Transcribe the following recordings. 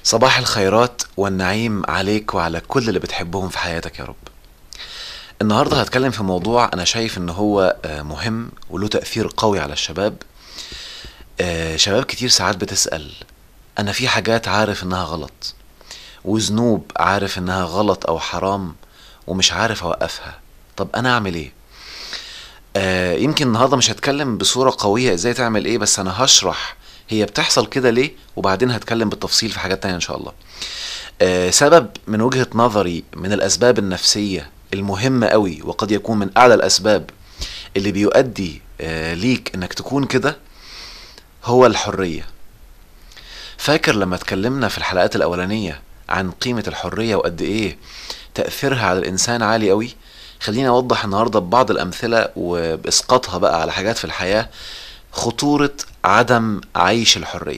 صباح الخيرات والنعيم عليك وعلى كل اللي بتحبهم في حياتك يا رب النهاردة هتكلم في موضوع أنا شايف إن هو آه، مهم وله تأثير قوي على الشباب آه، شباب كتير ساعات بتسأل أنا في حاجات عارف إنها غلط وذنوب عارف إنها غلط أو حرام ومش عارف أوقفها طب أنا أعمل إيه؟ آه، يمكن النهارده مش هتكلم بصورة قوية ازاي تعمل ايه بس انا هشرح هي بتحصل كده ليه وبعدين هتكلم بالتفصيل في حاجات تانية ان شاء الله آه، سبب من وجهة نظري من الاسباب النفسية المهمة قوي وقد يكون من اعلى الاسباب اللي بيؤدي آه، ليك انك تكون كده هو الحرية فاكر لما اتكلمنا في الحلقات الاولانية عن قيمة الحرية وقد ايه تأثيرها على الانسان عالي قوي خليني اوضح النهارده ببعض الامثله وباسقاطها بقى على حاجات في الحياه خطوره عدم عيش الحريه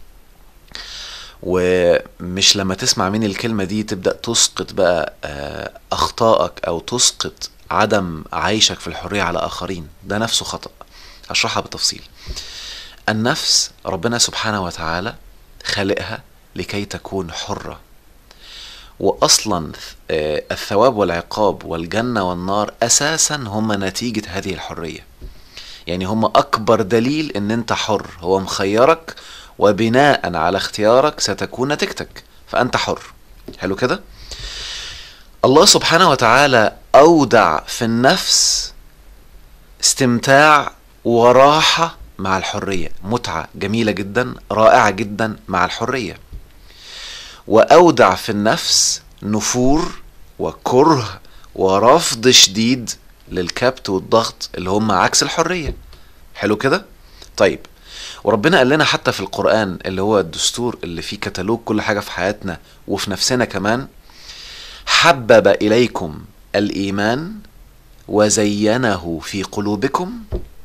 ومش لما تسمع مني الكلمه دي تبدا تسقط بقى آه، اخطائك او تسقط عدم عيشك في الحريه على اخرين ده نفسه خطا هشرحها بالتفصيل النفس ربنا سبحانه وتعالى خلقها لكي تكون حره واصلا آه، الثواب والعقاب والجنه والنار اساسا هما نتيجه هذه الحريه يعني هما اكبر دليل ان انت حر هو مخيرك وبناء على اختيارك ستكون نتيجتك فانت حر حلو كده الله سبحانه وتعالى اودع في النفس استمتاع وراحه مع الحريه متعه جميله جدا رائعه جدا مع الحريه واودع في النفس نفور وكره ورفض شديد للكبت والضغط اللي هم عكس الحريه حلو كده طيب وربنا قال لنا حتى في القران اللي هو الدستور اللي فيه كتالوج كل حاجه في حياتنا وفي نفسنا كمان حبب اليكم الايمان وزينه في قلوبكم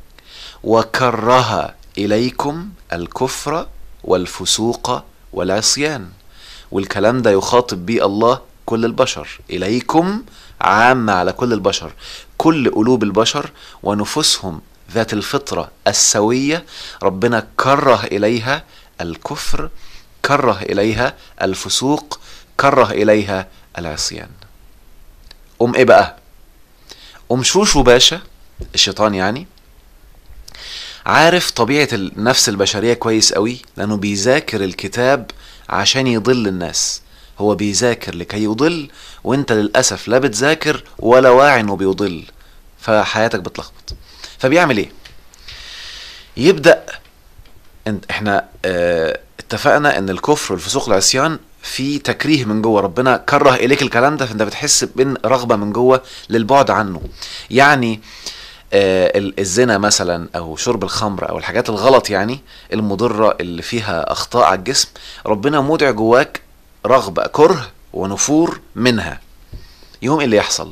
وكره اليكم الكفر والفسوق والعصيان والكلام ده يخاطب بيه الله كل البشر إليكم عامة على كل البشر كل قلوب البشر ونفوسهم ذات الفطرة السوية ربنا كره إليها الكفر كره إليها الفسوق كره إليها العصيان أم إيه بقى أم شوشو باشا الشيطان يعني عارف طبيعة النفس البشرية كويس قوي لأنه بيذاكر الكتاب عشان يضل الناس هو بيذاكر لكي يضل وانت للأسف لا بتذاكر ولا واعي انه بيضل فحياتك بتلخبط فبيعمل ايه يبدأ انت احنا اه اتفقنا ان الكفر والفسوق والعصيان في تكريه من جوه ربنا كره اليك الكلام ده فانت بتحس بين رغبه من جوه للبعد عنه يعني آه، ال- الزنا مثلا او شرب الخمر او الحاجات الغلط يعني المضره اللي فيها اخطاء على الجسم ربنا مودع جواك رغبه كره ونفور منها يوم إيه اللي يحصل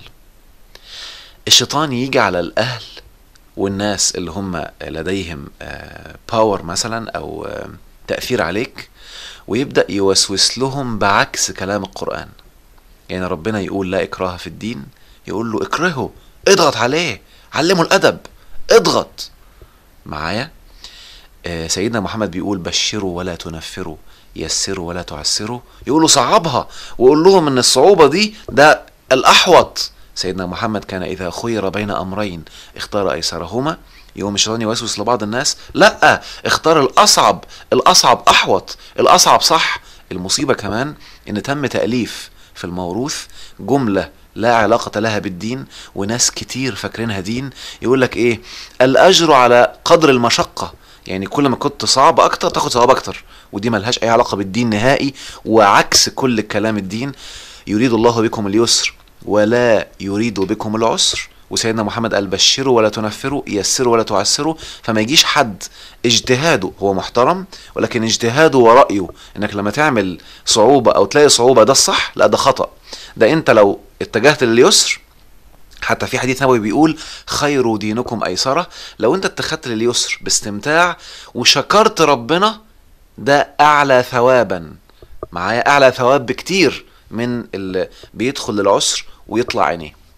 الشيطان يجي على الاهل والناس اللي هم لديهم باور مثلا او آه، تاثير عليك ويبدا يوسوس لهم بعكس كلام القران يعني ربنا يقول لا اكراه في الدين يقول له اكرهه اضغط عليه علمه الادب اضغط معايا آه، سيدنا محمد بيقول بشروا ولا تنفروا يسروا ولا تعسروا يقولوا صعبها وقول لهم ان الصعوبة دي ده الاحوط سيدنا محمد كان اذا خير بين امرين اختار ايسرهما يقوم الشيطان يوسوس لبعض الناس لا اختار الاصعب الاصعب احوط الاصعب صح المصيبة كمان ان تم تأليف في الموروث جملة لا علاقة لها بالدين وناس كتير فاكرينها دين يقول لك ايه الاجر على قدر المشقة يعني كل ما كنت صعب اكتر تاخد ثواب اكتر ودي ملهاش اي علاقة بالدين نهائي وعكس كل كلام الدين يريد الله بكم اليسر ولا يريد بكم العسر وسيدنا محمد قال بشروا ولا تنفروا يسروا ولا تعسروا فما يجيش حد اجتهاده هو محترم ولكن اجتهاده ورأيه انك لما تعمل صعوبة او تلاقي صعوبة ده الصح لا ده خطأ ده انت لو اتجهت لليسر حتى في حديث نبوي بيقول خير دينكم ايسره لو انت اتخذت لليسر باستمتاع وشكرت ربنا ده اعلى ثوابا معايا اعلى ثواب بكتير من اللي بيدخل للعسر ويطلع عينيه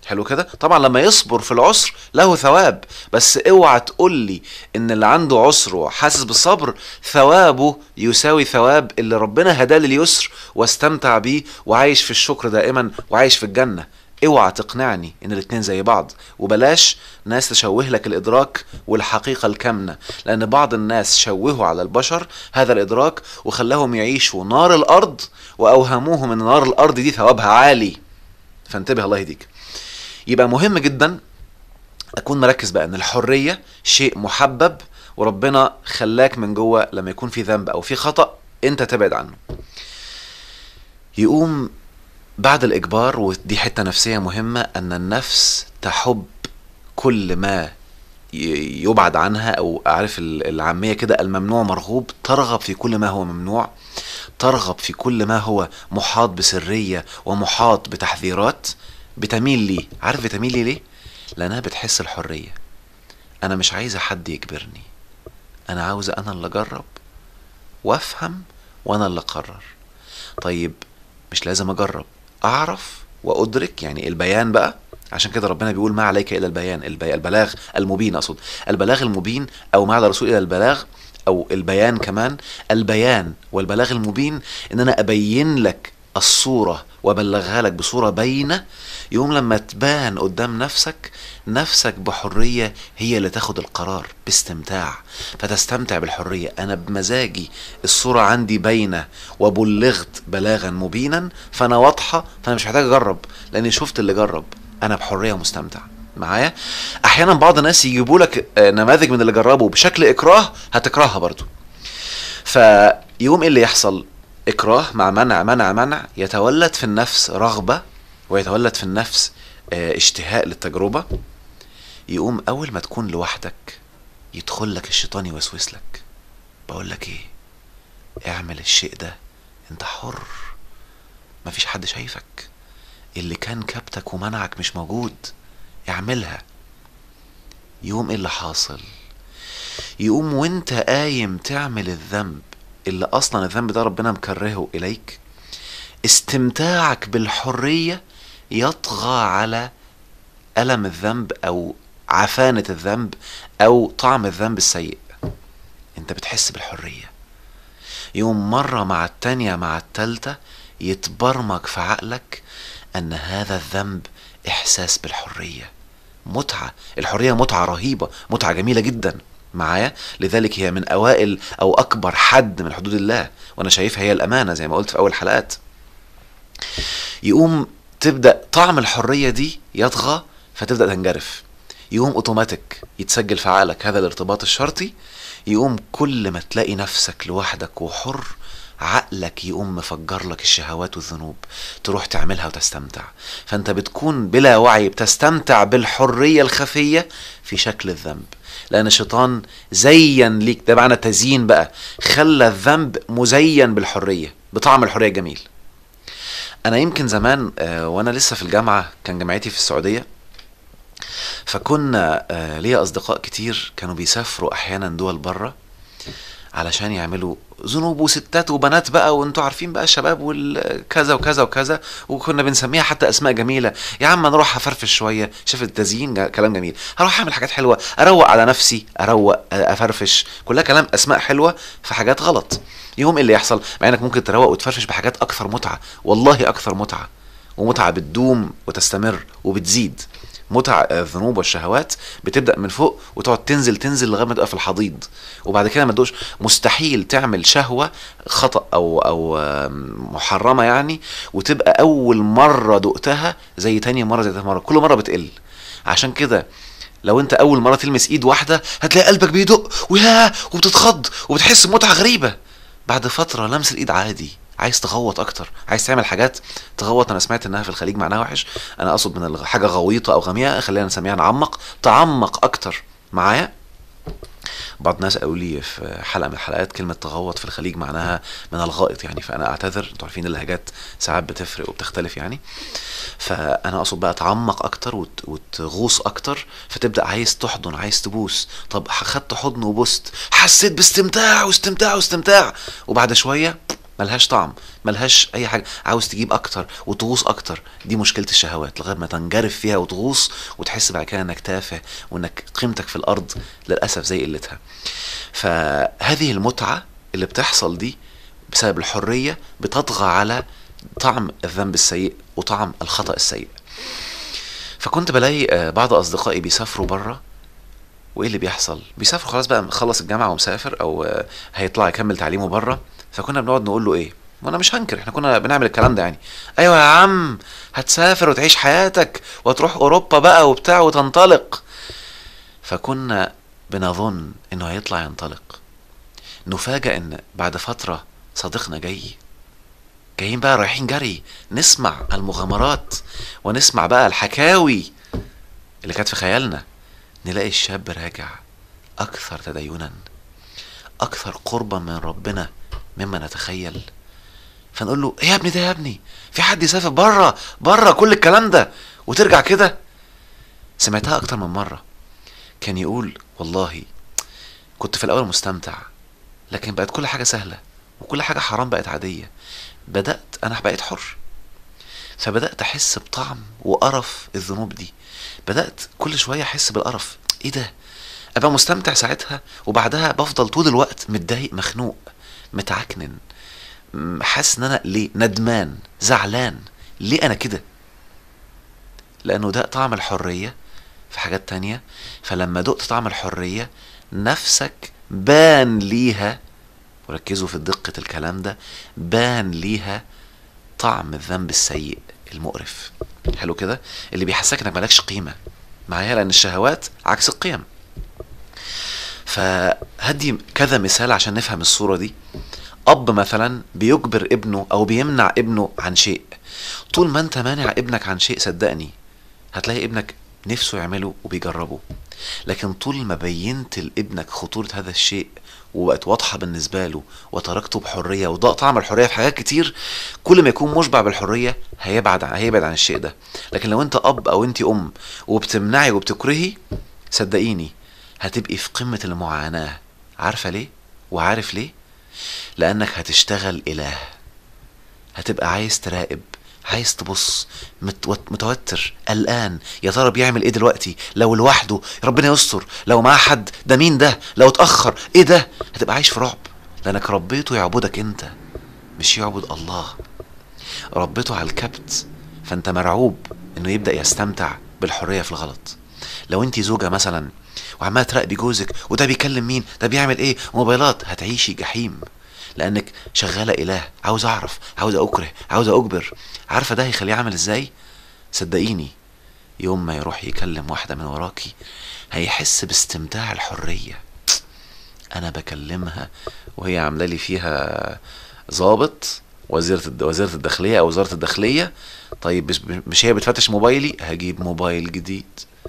حلو كده طبعا لما يصبر في العسر له ثواب بس اوعى تقول لي ان اللي عنده عسر وحاسس بالصبر ثوابه يساوي ثواب اللي ربنا هداه لليسر واستمتع بيه وعايش في الشكر دائما وعايش في الجنه اوعى تقنعني ان الاتنين زي بعض وبلاش ناس تشوه لك الادراك والحقيقه الكامنه لان بعض الناس شوهوا على البشر هذا الادراك وخلاهم يعيشوا نار الارض واوهموهم ان نار الارض دي ثوابها عالي فانتبه الله يهديك يبقى مهم جدا اكون مركز بقى ان الحريه شيء محبب وربنا خلاك من جوه لما يكون في ذنب او في خطا انت تبعد عنه يقوم بعد الاجبار ودي حته نفسيه مهمه ان النفس تحب كل ما ي- يبعد عنها او اعرف ال- العاميه كده الممنوع مرغوب ترغب في كل ما هو ممنوع ترغب في كل ما هو محاط بسريه ومحاط بتحذيرات بتميل ليه عارف بتميل ليه ليه لانها بتحس الحريه انا مش عايزه حد يجبرني انا عاوزه انا اللي اجرب وافهم وانا اللي اقرر طيب مش لازم اجرب اعرف وادرك يعني البيان بقى عشان كده ربنا بيقول ما عليك الا البيان البي... البلاغ المبين اقصد البلاغ المبين او ما على الرسول الا البلاغ او البيان كمان البيان والبلاغ المبين ان انا ابين لك الصوره وابلغها لك بصوره باينه يوم لما تبان قدام نفسك نفسك بحريه هي اللي تاخد القرار باستمتاع فتستمتع بالحريه انا بمزاجي الصوره عندي باينه وبلغت بلاغا مبينا فانا واضحه فانا مش محتاج اجرب لاني شفت اللي جرب انا بحريه مستمتع معايا احيانا بعض الناس يجيبوا لك آه، نماذج من اللي جربوا بشكل اكراه هتكرهها برضو فيقوم ايه اللي يحصل اكراه مع منع منع منع يتولد في النفس رغبه ويتولد في النفس آه، اشتهاء للتجربه يقوم اول ما تكون لوحدك يدخل لك الشيطان يوسوس لك بقول لك ايه اعمل الشيء ده انت حر مفيش حد شايفك اللي كان كبتك ومنعك مش موجود اعملها يقوم ايه اللي حاصل يقوم وانت قايم تعمل الذنب اللي اصلا الذنب ده ربنا مكرهه اليك استمتاعك بالحرية يطغى على ألم الذنب أو عفانة الذنب أو طعم الذنب السيء انت بتحس بالحرية يوم مرة مع التانية مع التالتة يتبرمج في عقلك أن هذا الذنب إحساس بالحرية متعة الحرية متعة رهيبة متعة جميلة جدا معايا لذلك هي من أوائل أو أكبر حد من حدود الله وأنا شايفها هي الأمانة زي ما قلت في أول حلقات يقوم تبدأ طعم الحرية دي يطغى فتبدأ تنجرف يقوم اوتوماتيك يتسجل في عقلك هذا الارتباط الشرطي يقوم كل ما تلاقي نفسك لوحدك وحر عقلك يقوم مفجر لك الشهوات والذنوب تروح تعملها وتستمتع فانت بتكون بلا وعي بتستمتع بالحرية الخفية في شكل الذنب لان الشيطان زين ليك ده معنى تزيين بقى خلى الذنب مزين بالحرية بطعم الحرية الجميل انا يمكن زمان آه، وانا لسه في الجامعة كان جامعتي في السعودية فكنا آه، ليا اصدقاء كتير كانوا بيسافروا احيانا دول بره علشان يعملوا ذنوب وستات وبنات بقى وانتوا عارفين بقى الشباب والكذا وكذا وكذا وكنا بنسميها حتى اسماء جميله يا عم انا اروح افرفش شويه شوف التزيين جا- كلام جميل هروح اعمل حاجات حلوه اروق على نفسي اروق آه، افرفش كلها كلام اسماء حلوه في حاجات غلط يوم إيه اللي يحصل مع انك ممكن تروق وتفرفش بحاجات اكثر متعه والله اكثر متعه ومتعه بتدوم وتستمر وبتزيد متع الذنوب والشهوات بتبدا من فوق وتقعد تنزل تنزل لغايه ما تبقى في الحضيض وبعد كده ما تدوش مستحيل تعمل شهوه خطا او او آم، محرمه يعني وتبقى اول مره دقتها زي تاني مره زي تالت مره كل مره بتقل عشان كده لو انت اول مره تلمس ايد واحده هتلاقي قلبك بيدق ويا وبتتخض وبتحس بمتعه غريبه بعد فتره لمس الايد عادي عايز تغوط اكتر عايز تعمل حاجات تغوط انا سمعت انها في الخليج معناها وحش انا اقصد من الغ- حاجه غويطه او غميقه خلينا نسميها نعمق تعمق اكتر معايا بعض الناس قالوا لي في حلقه من الحلقات كلمه تغوط في الخليج معناها من الغائط يعني فانا اعتذر انتوا عارفين اللهجات ساعات بتفرق وبتختلف يعني فانا اقصد بقى تعمق اكتر وت- وتغوص اكتر فتبدا عايز تحضن عايز تبوس طب خدت حضن وبوست حسيت باستمتاع واستمتاع واستمتاع وبعد شويه ملهاش طعم ملهاش اي حاجه عاوز تجيب اكتر وتغوص اكتر دي مشكله الشهوات لغايه ما تنجرف فيها وتغوص وتحس بعد كده انك تافه وانك قيمتك في الارض للاسف زي قلتها فهذه المتعه اللي بتحصل دي بسبب الحريه بتطغى على طعم الذنب السيء وطعم الخطا السيء فكنت بلاقي آه، بعض اصدقائي بيسافروا بره وايه اللي بيحصل بيسافر خلاص بقى خلص الجامعه ومسافر او آه، هيطلع يكمل تعليمه بره فكنا بنقعد نقول له ايه وانا مش هنكر احنا كنا بنعمل الكلام ده يعني ايوه يا عم هتسافر وتعيش حياتك وتروح اوروبا بقى وبتاع وتنطلق فكنا بنظن انه هيطلع ينطلق نفاجأ ان بعد فترة صديقنا جاي جايين بقى رايحين جري نسمع المغامرات ونسمع بقى الحكاوي اللي كانت في خيالنا نلاقي الشاب راجع أكثر تدينا أكثر قربا من ربنا مما نتخيل فنقول له ايه يا ابني ده يا ابني في حد يسافر بره بره كل الكلام ده وترجع كده سمعتها أكتر من مرة كان يقول والله كنت في الأول مستمتع لكن بقت كل حاجة سهلة وكل حاجة حرام بقت عادية بدأت أنا بقيت حر فبدأت أحس بطعم وقرف الذنوب دي بدأت كل شوية أحس بالقرف إيه ده أبقى مستمتع ساعتها وبعدها بفضل طول الوقت متضايق مخنوق متعكنن م- حاسس إن أنا ليه ندمان زعلان ليه أنا كده لأنه ده طعم الحرية في حاجات تانية فلما دقت طعم الحرية نفسك بان ليها وركزوا في دقة الكلام ده بان ليها طعم الذنب السيء المقرف حلو كده اللي بيحسسك انك مالكش قيمة معايا لان الشهوات عكس القيم فهدي كذا مثال عشان نفهم الصورة دي اب مثلا بيجبر ابنه او بيمنع ابنه عن شيء طول ما انت مانع ابنك عن شيء صدقني هتلاقي ابنك نفسه يعمله وبيجربه لكن طول ما بينت لابنك خطورة هذا الشيء وبقت واضحة بالنسبة له وتركته بحرية وضاق طعم الحرية في حاجات كتير كل ما يكون مشبع بالحرية هيبعد عن هيبعد عن الشيء ده لكن لو انت اب او انت ام وبتمنعي وبتكرهي صدقيني هتبقي في قمة المعاناة عارفة ليه وعارف ليه لانك هتشتغل اله هتبقى عايز تراقب عايز تبص متوت- متوتر قلقان يا ترى بيعمل ايه دلوقتي لو لوحده ربنا يستر لو معاه حد ده مين ده لو اتاخر ايه ده هتبقى عايش في رعب لانك ربيته يعبدك انت مش يعبد الله ربيته على الكبت فانت مرعوب انه يبدا يستمتع بالحريه في الغلط لو انت زوجه مثلا وعماله تراقبي جوزك وده بيكلم مين ده بيعمل ايه موبايلات هتعيشي جحيم لانك شغاله اله عاوز اعرف عاوز اكره عاوز اجبر عارفه ده هيخليه عامل ازاي صدقيني يوم ما يروح يكلم واحده من وراكي هيحس باستمتاع الحريه انا بكلمها وهي عامله لي فيها ظابط وزيره الد- وزيره الداخليه او وزاره الداخليه طيب مش- مش هي بتفتش موبايلي هجيب موبايل جديد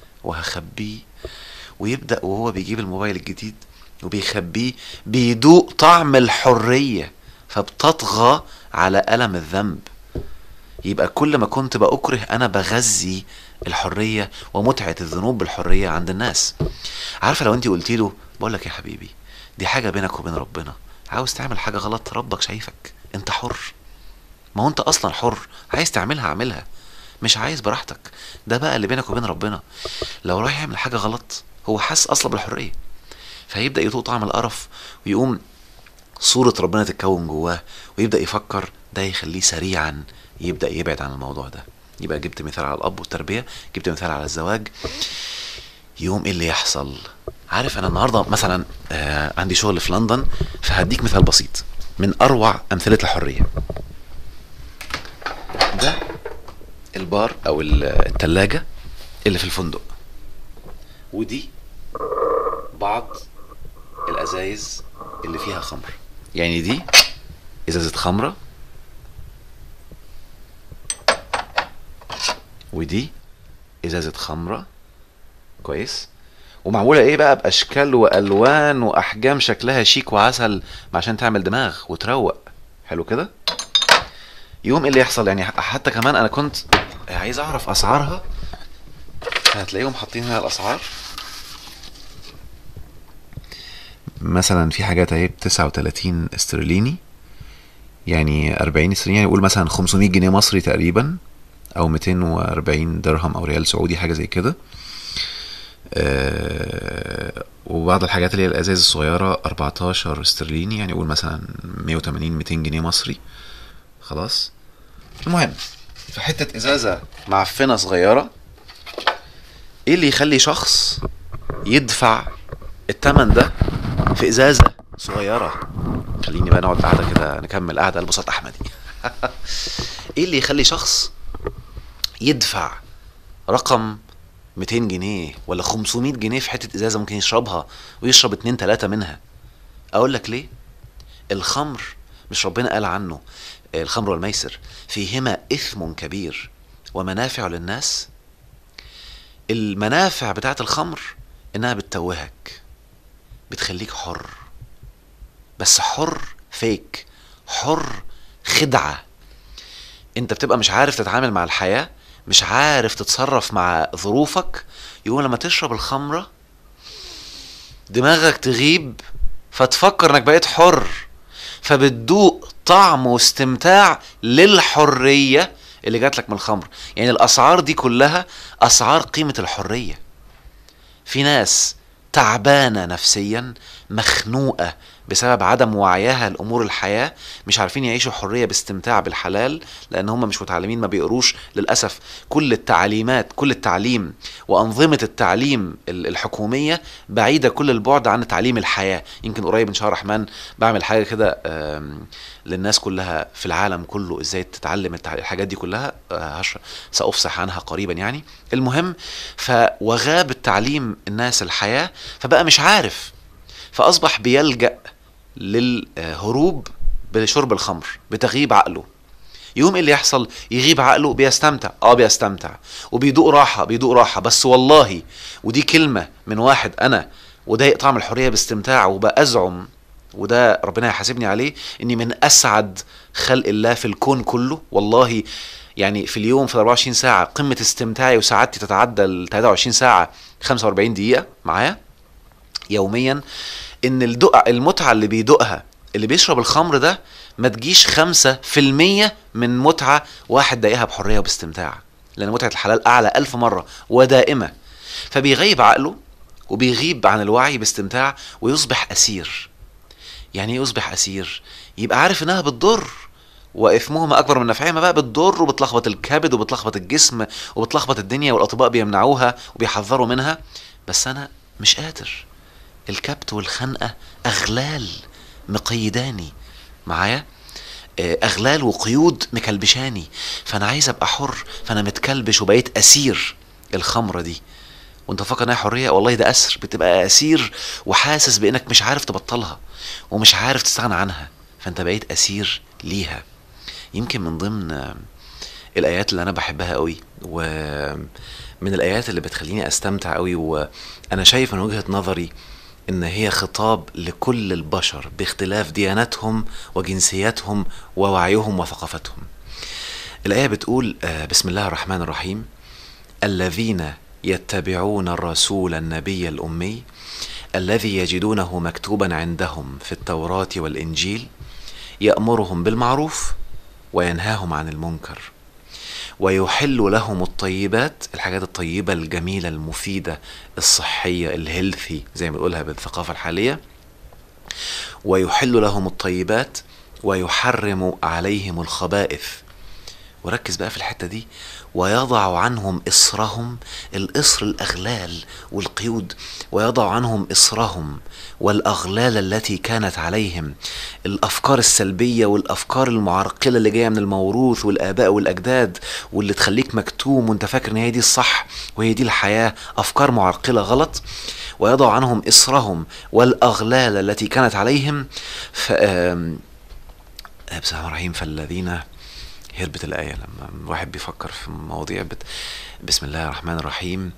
وهخبيه ويبدا وهو بيجيب الموبايل الجديد وبيخبيه بيدوق طعم الحريه فبتطغى على الم الذنب يبقى كل ما كنت بأكره أنا بغذي الحرية ومتعة الذنوب بالحرية عند الناس عارفة لو أنت قلتي له بقول لك يا حبيبي دي حاجة بينك وبين ربنا عاوز تعمل حاجة غلط ربك شايفك أنت حر ما هو أنت أصلا حر عايز تعملها اعملها مش عايز براحتك ده بقى اللي بينك وبين ربنا لو رايح يعمل حاجة غلط هو حاسس أصلا بالحرية فهيبدأ يذوق طعم القرف ويقوم صورة ربنا تتكون جواه ويبدأ يفكر ده يخليه سريعا يبدأ يبعد عن الموضوع ده يبقى جبت مثال على الأب والتربية جبت مثال على الزواج يوم ايه اللي يحصل عارف انا النهارده مثلا آه عندي شغل في لندن فهديك مثال بسيط من اروع امثله الحريه ده البار او الثلاجه اللي في الفندق ودي بعض الازايز اللي فيها خمر يعني دي ازازه خمره ودي ازازه خمره كويس ومعموله ايه بقى باشكال والوان واحجام شكلها شيك وعسل عشان تعمل دماغ وتروق حلو كده يوم ايه اللي يحصل يعني حتى كمان انا كنت عايز اعرف اسعارها هتلاقيهم حاطين هنا الاسعار مثلا في حاجات اهي ب 39 استرليني يعني 40 استرليني يعني قول مثلا 500 جنيه مصري تقريبا او 240 درهم او ريال سعودي حاجه زي كده آه وبعض الحاجات اللي هي الازاز الصغيره 14 استرليني يعني قول مثلا 180 200 جنيه مصري خلاص المهم في حته ازازه معفنه صغيره ايه اللي يخلي شخص يدفع التمن ده في ازازه صغيره خليني بقى نقعد قاعده كده نكمل قاعده البساط احمدي ايه اللي يخلي شخص يدفع رقم 200 جنيه ولا 500 جنيه في حته ازازه ممكن يشربها ويشرب اتنين تلاته منها اقول لك ليه الخمر مش ربنا قال عنه الخمر والميسر فيهما اثم كبير ومنافع للناس المنافع بتاعت الخمر انها بتتوهك بتخليك حر بس حر فيك حر خدعه انت بتبقى مش عارف تتعامل مع الحياه مش عارف تتصرف مع ظروفك يقوم لما تشرب الخمره دماغك تغيب فتفكر انك بقيت حر فبتدوق طعم واستمتاع للحريه اللي جات لك من الخمر يعني الاسعار دي كلها اسعار قيمه الحريه في ناس تعبانه نفسيا مخنوقه بسبب عدم وعيها لامور الحياه مش عارفين يعيشوا حريه باستمتاع بالحلال لان هم مش متعلمين ما بيقروش للاسف كل التعليمات كل التعليم وانظمه التعليم الحكوميه بعيده كل البعد عن تعليم الحياه يمكن قريب ان شاء الله الرحمن بعمل حاجه كده للناس كلها في العالم كله ازاي تتعلم الحاجات دي كلها سافصح عنها قريبا يعني المهم فوغاب التعليم الناس الحياه فبقى مش عارف فاصبح بيلجا للهروب بشرب الخمر بتغييب عقله يوم اللي يحصل يغيب عقله بيستمتع اه بيستمتع وبيدوق راحة بيدوق راحة بس والله ودي كلمة من واحد انا وضايق طعم الحرية باستمتاع وبأزعم وده ربنا يحاسبني عليه اني من اسعد خلق الله في الكون كله والله يعني في اليوم في 24 ساعة قمة استمتاعي وسعادتي تتعدى ال 23 ساعة 45 دقيقة معايا يوميا ان الدقع المتعة اللي بيدوقها اللي بيشرب الخمر ده ما تجيش خمسة في المية من متعة واحد دايقها بحرية وباستمتاع لأن متعة الحلال أعلى ألف مرة ودائمة فبيغيب عقله وبيغيب عن الوعي باستمتاع ويصبح أسير يعني ايه يصبح أسير يبقى عارف إنها بتضر واثمهما اكبر من نفعهما بقى بتضر وبتلخبط الكبد وبتلخبط الجسم وبتلخبط الدنيا والاطباء بيمنعوها وبيحذروا منها بس انا مش قادر الكبت والخنقه اغلال مقيداني معايا اغلال وقيود مكلبشاني فانا عايز ابقى حر فانا متكلبش وبقيت اسير الخمره دي وانت فاكر انها حريه والله ده اسر بتبقى اسير وحاسس بانك مش عارف تبطلها ومش عارف تستغنى عنها فانت بقيت اسير ليها يمكن من ضمن الايات اللي انا بحبها قوي ومن الايات اللي بتخليني استمتع قوي وانا شايف من وجهه نظري ان هي خطاب لكل البشر باختلاف دياناتهم وجنسياتهم ووعيهم وثقافتهم الايه بتقول بسم الله الرحمن الرحيم الذين يتبعون الرسول النبي الامي الذي يجدونه مكتوبا عندهم في التوراه والانجيل يامرهم بالمعروف وينهاهم عن المنكر ويحل لهم الطيبات الحاجات الطيبة الجميلة المفيدة الصحية الهيلثي زي ما بنقولها بالثقافة الحالية ويحل لهم الطيبات ويحرم عليهم الخبائث وركز بقى في الحتة دي ويضع عنهم إصرهم الإصر الأغلال والقيود ويضع عنهم إصرهم والأغلال التي كانت عليهم الأفكار السلبية والأفكار المعرقلة اللي جاية من الموروث والآباء والأجداد واللي تخليك مكتوم وانت فاكر ان هي دي الصح وهي دي الحياة أفكار معرقلة غلط ويضع عنهم إصرهم والأغلال التي كانت عليهم ف... بسم الله الرحيم فالذين هربت الآية لما الواحد بيفكر في مواضيع بت... بسم الله الرحمن الرحيم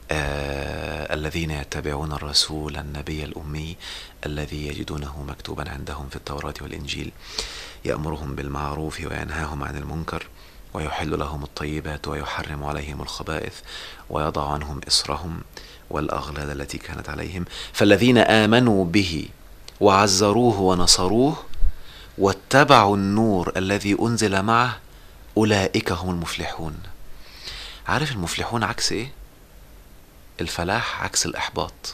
آه الذين يتبعون الرسول النبي الأمي الذي يجدونه مكتوبا عندهم في التوراة والإنجيل يأمرهم بالمعروف وينهاهم عن المنكر ويحل لهم الطيبات ويحرم عليهم الخبائث ويضع عنهم إصرهم والأغلال التي كانت عليهم فالذين آمنوا به وعزروه ونصروه واتبعوا النور الذي انزل معه اولئك هم المفلحون عارف المفلحون عكس ايه الفلاح عكس الاحباط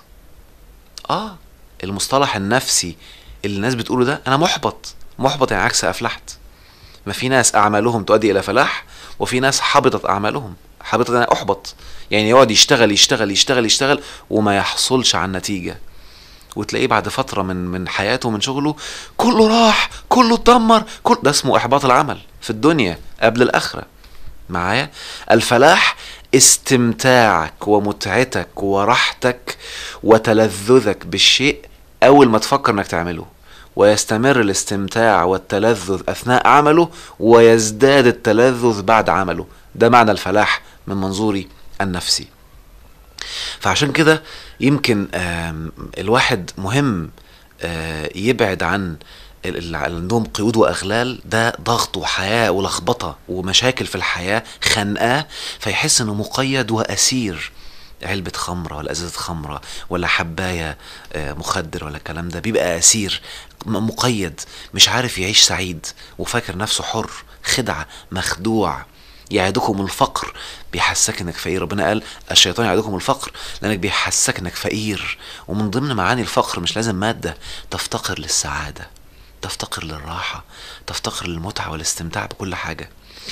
اه المصطلح النفسي اللي الناس بتقوله ده انا محبط محبط يعني عكس افلحت ما في ناس اعمالهم تؤدي الى فلاح وفي ناس حبطت اعمالهم حبطت يعني احبط يعني يقعد يشتغل يشتغل يشتغل يشتغل وما يحصلش عن نتيجه وتلاقيه بعد فتره من من حياته ومن شغله كله راح كله اتدمر كل ده اسمه احباط العمل في الدنيا قبل الاخره معايا الفلاح استمتاعك ومتعتك وراحتك وتلذذك بالشيء اول ما تفكر انك تعمله ويستمر الاستمتاع والتلذذ اثناء عمله ويزداد التلذذ بعد عمله ده معنى الفلاح من منظوري النفسي فعشان كده يمكن آم، الواحد مهم آه، يبعد عن ال- اللي عندهم قيود واغلال ده ضغط وحياه ولخبطه ومشاكل في الحياه خنقاه فيحس انه مقيد واسير علبة خمرة ولا ازازة خمرة ولا حباية آه، مخدر ولا الكلام ده بيبقى اسير م- مقيد مش عارف يعيش سعيد وفاكر نفسه حر خدعة مخدوع يعدكم الفقر بيحسك انك فقير ربنا قال الشيطان يعدكم الفقر لانك بيحسك انك فقير ومن ضمن معاني الفقر مش لازم مادة تفتقر للسعادة تفتقر للراحة تفتقر للمتعة والاستمتاع بكل حاجة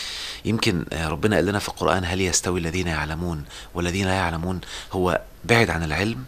يمكن آه، ربنا قال لنا في القرآن هل يستوي الذين يعلمون والذين لا يعلمون هو بعد عن العلم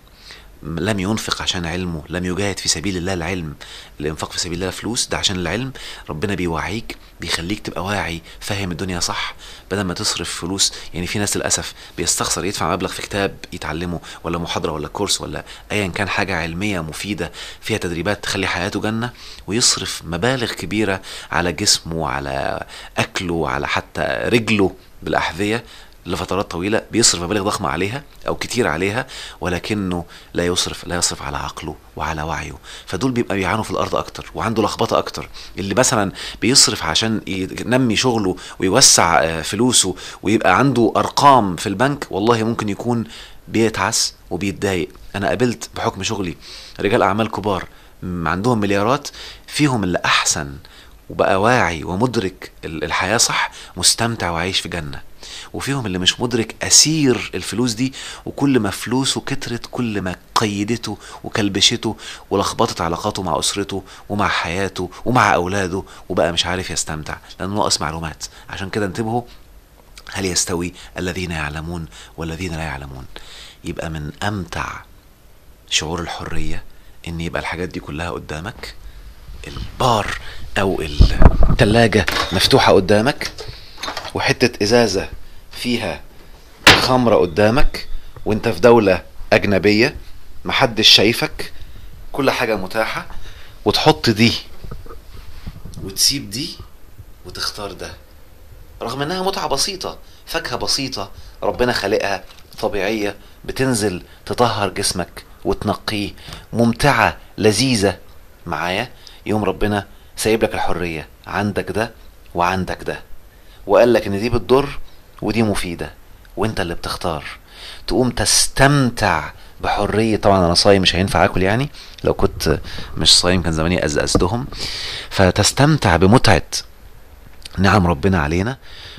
لم ينفق عشان علمه لم يجاهد في سبيل الله العلم الانفاق في سبيل الله فلوس ده عشان العلم ربنا بيوعيك بيخليك تبقى واعي فاهم الدنيا صح بدل ما تصرف فلوس يعني في ناس للاسف بيستخسر يدفع مبلغ في كتاب يتعلمه ولا محاضره ولا كورس ولا ايا كان حاجه علميه مفيده فيها تدريبات تخلي حياته جنه ويصرف مبالغ كبيره على جسمه وعلى اكله وعلى حتى رجله بالاحذيه لفترات طويله بيصرف مبالغ ضخمه عليها او كتير عليها ولكنه لا يصرف لا يصرف على عقله وعلى وعيه فدول بيبقى بيعانوا في الارض اكتر وعنده لخبطه اكتر اللي مثلا بيصرف عشان ينمي شغله ويوسع آه، فلوسه ويبقى عنده ارقام في البنك والله ممكن يكون بيتعس وبيتضايق انا قابلت بحكم شغلي رجال اعمال كبار م- عندهم مليارات فيهم اللي احسن وبقى واعي ومدرك ال- الحياه صح مستمتع وعايش في جنه وفيهم اللي مش مدرك اسير الفلوس دي وكل ما فلوسه كترت كل ما قيدته وكلبشته ولخبطت علاقاته مع اسرته ومع حياته ومع اولاده وبقى مش عارف يستمتع لانه ناقص معلومات عشان كده انتبهوا هل يستوي الذين يعلمون والذين لا يعلمون يبقى من امتع شعور الحريه ان يبقى الحاجات دي كلها قدامك البار او التلاجة مفتوحة قدامك وحتة ازازة فيها خمرة قدامك وانت في دولة اجنبية محدش شايفك كل حاجة متاحة وتحط دي وتسيب دي وتختار ده رغم انها متعة بسيطة فاكهة بسيطة ربنا خالقها طبيعية بتنزل تطهر جسمك وتنقيه ممتعة لذيذة معايا يوم ربنا سايب لك الحرية عندك ده وعندك ده وقال لك ان دي بتضر ودي مفيدة وانت اللي بتختار تقوم تستمتع بحرية طبعا انا صايم مش هينفع اكل يعني لو كنت مش صايم كان زماني ازأزتهم فتستمتع بمتعة نعم ربنا علينا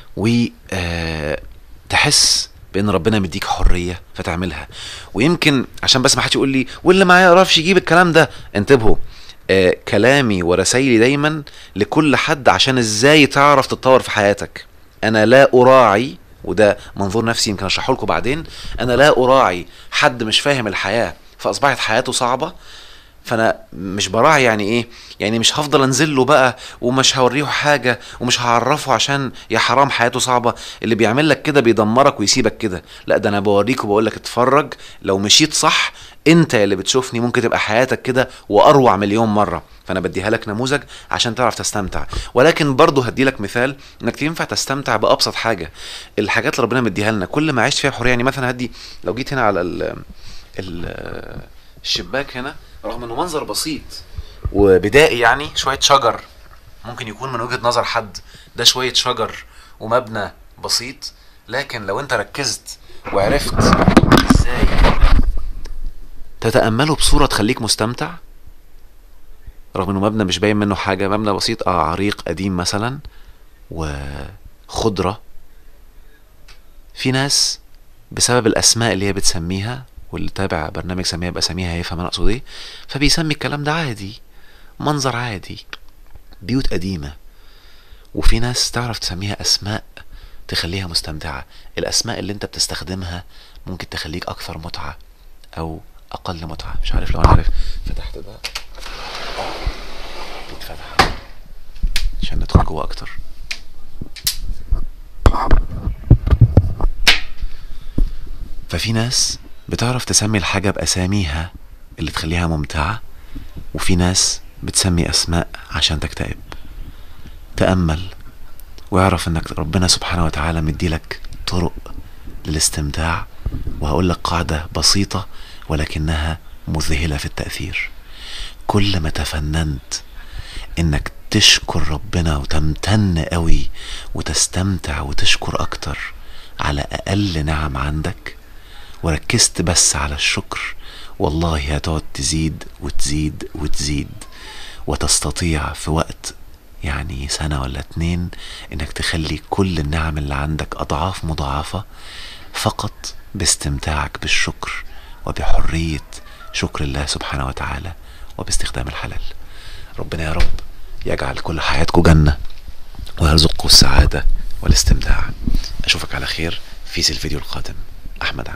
وتحس بان ربنا مديك حريه فتعملها ويمكن عشان بس ما حدش يقول لي واللي معايا يعرفش يجيب الكلام ده انتبهوا آه كلامي ورسايلي دايما لكل حد عشان ازاي تعرف تتطور في حياتك انا لا اراعي وده منظور نفسي يمكن اشرحه لكم بعدين انا لا اراعي حد مش فاهم الحياه فاصبحت حياته صعبه فانا مش براعي يعني ايه يعني مش هفضل انزل له بقى ومش هوريه حاجه ومش هعرفه عشان يا حرام حياته صعبه اللي بيعمل لك كده بيدمرك ويسيبك كده لا ده انا بوريك وبقول لك اتفرج لو مشيت صح انت اللي بتشوفني ممكن تبقى حياتك كده واروع مليون مره فانا بديها لك نموذج عشان تعرف تستمتع ولكن برضه هدي لك مثال انك ينفع تستمتع بابسط حاجه الحاجات اللي ربنا مديها لنا كل ما عشت فيها بحريه يعني مثلا هدي لو جيت هنا على ال ال الشباك هنا رغم انه منظر بسيط وبدائي يعني شويه شجر ممكن يكون من وجهه نظر حد ده شويه شجر ومبنى بسيط لكن لو انت ركزت وعرفت ازاي تتامله بصوره تخليك مستمتع رغم انه مبنى مش باين منه حاجة مبنى بسيط اه عريق قديم مثلا وخضرة في ناس بسبب الاسماء اللي هي بتسميها واللي تابع برنامج سميها باساميها هيفهم انا اقصد ايه فبيسمي الكلام ده عادي منظر عادي بيوت قديمة وفي ناس تعرف تسميها اسماء تخليها مستمتعة الاسماء اللي انت بتستخدمها ممكن تخليك اكثر متعة او اقل متعة مش عارف لو انا عارف فتحت ده آه، بيتفتح عشان ندخل جوه اكتر ففي ناس بتعرف تسمي الحاجة بأساميها اللي تخليها ممتعة وفي ناس بتسمي أسماء عشان تكتئب تأمل واعرف انك ربنا سبحانه وتعالى مديلك طرق للاستمتاع وهقول لك قاعدة بسيطة ولكنها مذهلة في التأثير كل ما تفننت انك تشكر ربنا وتمتن قوي وتستمتع وتشكر اكتر على اقل نعم عندك وركزت بس على الشكر والله هتقعد تزيد وتزيد وتزيد وتستطيع في وقت يعني سنة ولا اتنين انك تخلي كل النعم اللي عندك اضعاف مضاعفة فقط باستمتاعك بالشكر وبحرية شكر الله سبحانه وتعالى وباستخدام الحلال ربنا يا رب يجعل كل حياتكم جنة ويرزقكم السعادة والاستمتاع أشوفك على خير في الفيديو القادم أحمد